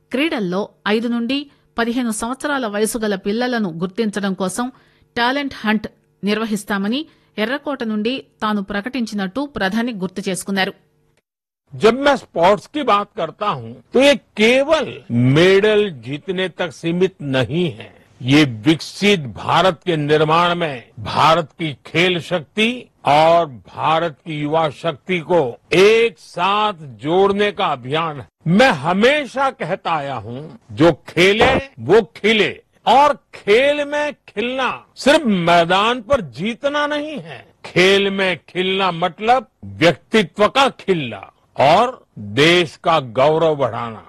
క్రీడల్లో ఐదు నుండి పదిహేను సంవత్సరాల వయసు గల పిల్లలను గుర్తించడం కోసం టాలెంట్ హంట్ నిర్వహిస్తామని ఎర్రకోట నుండి తాను ప్రకటించినట్టు ప్రధాని గుర్తు చేసుకున్నారు जब मैं स्पोर्ट्स की बात करता हूं तो ये केवल मेडल जीतने तक सीमित नहीं है ये विकसित भारत के निर्माण में भारत की खेल शक्ति और भारत की युवा शक्ति को एक साथ जोड़ने का अभियान है मैं हमेशा कहता आया हूं जो खेले वो खिले और खेल में खिलना सिर्फ मैदान पर जीतना नहीं है खेल में खिलना मतलब व्यक्तित्व का खिलना और देश का गौरव बढ़ाना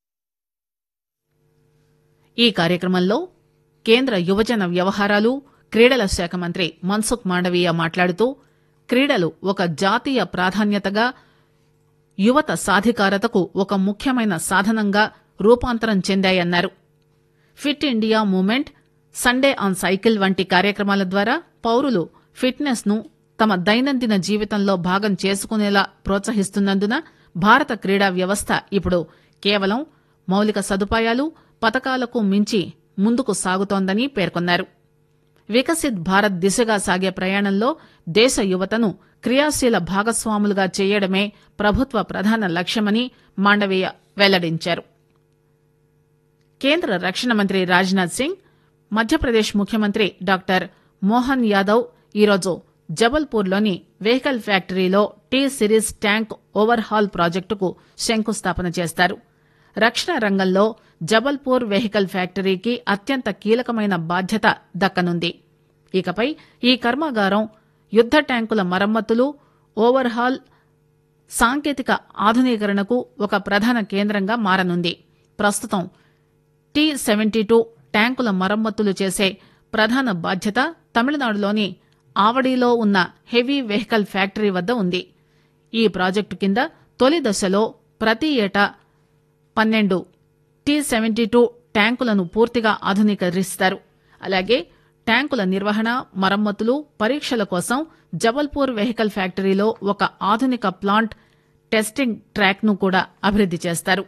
ఈ కార్యక్రమంలో కేంద్ర యువజన వ్యవహారాలు క్రీడల శాఖ మంత్రి మన్సుఖ్ మాండవీయ మాట్లాడుతూ క్రీడలు ఒక జాతీయ ప్రాధాన్యతగా యువత సాధికారతకు ఒక ముఖ్యమైన సాధనంగా రూపాంతరం చెందాయన్నారు fit India movement Sunday on cycle వంటి కార్యక్రమాల ద్వారా పౌరులు ఫిట్నెస్ ను తమ దైనందిన జీవితంలో భాగం చేసుకునేలా ప్రోత్సహిస్తున్నందున భారత క్రీడా వ్యవస్థ ఇప్పుడు కేవలం మౌలిక సదుపాయాలు పథకాలకు మించి ముందుకు సాగుతోందని పేర్కొన్నారు వికసిత్ భారత్ దిశగా సాగే ప్రయాణంలో దేశ యువతను క్రియాశీల భాగస్వాములుగా చేయడమే ప్రభుత్వ ప్రధాన లక్ష్యమని మాండవీయ వెల్లడించారు కేంద్ర రక్షణ మంత్రి రాజ్నాథ్ సింగ్ మధ్యప్రదేశ్ ముఖ్యమంత్రి డాక్టర్ మోహన్ యాదవ్ ఈరోజు జబల్పూర్లోని వెహికల్ ఫ్యాక్టరీలో T series tank overhaul ప్రాజెక్టుకు శంకుస్థాపన చేస్తారు రక్షణ రంగంలో జబల్పూర్ వెహికల్ ఫ్యాక్టరీకి అత్యంత కీలకమైన బాధ్యత దక్కనుంది ఇకపై ఈ కర్మాగారం యుద్ద ట్యాంకుల మరమ్మతులు ఓవర్ హాల్ సాంకేతిక ఆధునీకరణకు ఒక ప్రధాన కేంద్రంగా మారనుంది ప్రస్తుతం టీ సెవెంటీ టూ ట్యాంకుల మరమ్మతులు చేసే ప్రధాన బాధ్యత తమిళనాడులోని ఆవడిలో ఉన్న హెవీ వెహికల్ ఫ్యాక్టరీ వద్ద ఉంది ఈ ప్రాజెక్టు కింద తొలి దశలో ప్రతి ఏటా పన్నెండు టీ సెవెంటీ టూ ట్యాంకులను పూర్తిగా ఆధునీకరిస్తారు అలాగే ట్యాంకుల నిర్వహణ మరమ్మతులు పరీక్షల కోసం జబల్పూర్ వెహికల్ ఫ్యాక్టరీలో ఒక ఆధునిక ప్లాంట్ టెస్టింగ్ ట్రాక్ ను కూడా అభివృద్ది చేస్తారు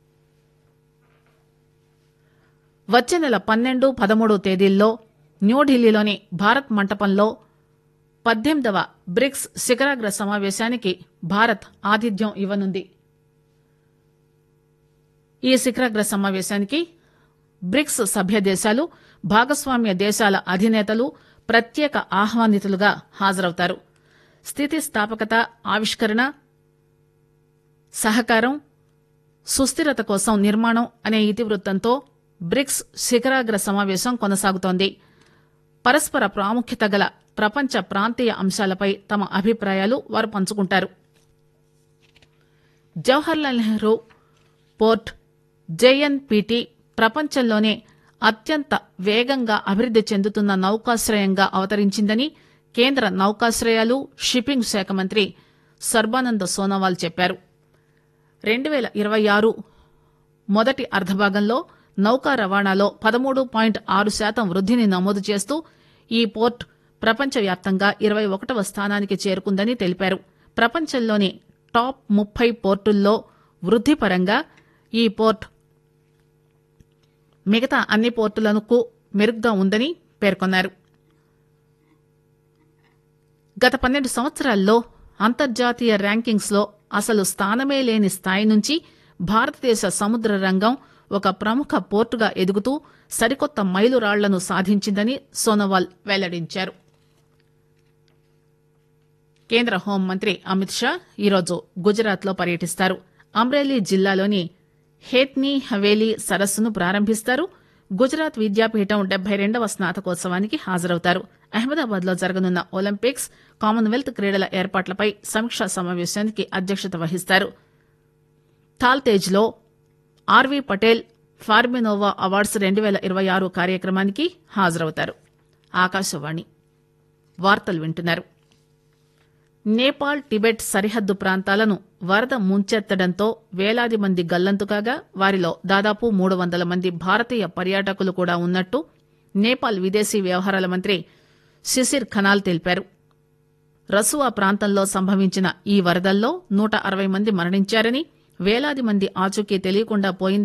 వచ్చే నెల పన్నెండు పదమూడు తేదీల్లో న్యూఢిల్లీలోని భారత్ మంటపంలో పద్దెనిమిదవ బ్రిక్స్ శిఖరాగ్ర సమావేశానికి భారత్ ఆతిథ్యం ఇవ్వనుంది ఈ శిఖరాగ్ర సమావేశానికి బ్రిక్స్ సభ్య దేశాలు భాగస్వామ్య దేశాల అధినేతలు ప్రత్యేక ఆహ్వానితులుగా హాజరవుతారు స్థితిస్థాపకత ఆవిష్కరణ సహకారం సుస్థిరత కోసం నిర్మాణం అనే ఇతివృత్తంతో బ్రిక్స్ శిఖరాగ్ర సమావేశం కొనసాగుతోంది పరస్పర ప్రాముఖ్యత గల ప్రపంచ ప్రాంతీయ అంశాలపై తమ అభిప్రాయాలు వారు పంచుకుంటారు జవహర్లాల్ నెహ్రూ పోర్ట్ జేఎన్పీటీ ప్రపంచంలోనే అత్యంత వేగంగా అభివృద్ది చెందుతున్న నౌకాశ్రయంగా అవతరించిందని కేంద్ర నౌకాశ్రయాలు షిప్పింగ్ శాఖ మంత్రి సర్బానంద సోనోవాల్ చెప్పారు రెండు పేల ఇరవై ఆరు మొదటి అర్ధభాగంలో నౌకా రవాణాలో పదమూడు పాయింట్ ఆరు శాతం వృద్దిని నమోదు చేస్తూ ఈ పోర్ట్ ప్రపంచవ్యాప్తంగా ఇరవై ఒకటవ స్థానానికి చేరుకుందని తెలిపారు ప్రపంచంలోని టాప్ ముప్పై పోర్టుల్లో వృద్ది పరంగా ఈ పోర్ట్ మిగతా అన్ని పోర్టులకు మెరుగ్గా ఉందని పేర్కొన్నారు గత పన్నెండు సంవత్సరాల్లో అంతర్జాతీయ ర్యాంకింగ్స్ లో అసలు స్థానమే లేని స్థాయి నుంచి భారతదేశ సముద్ర రంగం ఒక ప్రముఖ పోర్టుగా ఎదుగుతూ సరికొత్త మైలురాళ్లను సాధించిందని సోనోవాల్ వెల్లడించారు కేంద్ర హోంమంత్రి అమిత్ షా ఈరోజు గుజరాత్ లో పర్యటిస్తారు అమ్రేలీ జిల్లాలోని హేత్నీ హవేలీ సరస్సును ప్రారంభిస్తారు గుజరాత్ విద్యాపీఠం డెబ్బై రెండవ స్నాతకోత్సవానికి హాజరవుతారు అహ్మదాబాద్ లో జరగనున్న ఒలింపిక్స్ కామన్వెల్త్ క్రీడల ఏర్పాట్లపై సమీక్షా సమావేశానికి అధ్యక్షత వహిస్తారు థాల్తేజ్ లో ఆర్వీ పటేల్ ఫార్మినోవా అవార్డ్స్ రెండు పేల ఇరవై ఆరు కార్యక్రమానికి హాజరవుతారు ఆకాశవాణి వార్తలు వింటున్నారు నేపాల్ టిబెట్ సరిహద్దు ప్రాంతాలను వరద ముంచెత్తడంతో వేలాది మంది గల్లంతు కాగా వారిలో దాదాపు మూడు వందల మంది భారతీయ పర్యాటకులు కూడా ఉన్నట్టు నేపాల్ విదేశీ వ్యవహారాల మంత్రి శిశిర్ ఖనాల్ తెలిపారు రసువా ప్రాంతంలో సంభవించిన ఈ వరదల్లో నూట అరవై మంది మరణించారని వేలాది మంది ఆచూకీ తెలియకుండా పోయిందని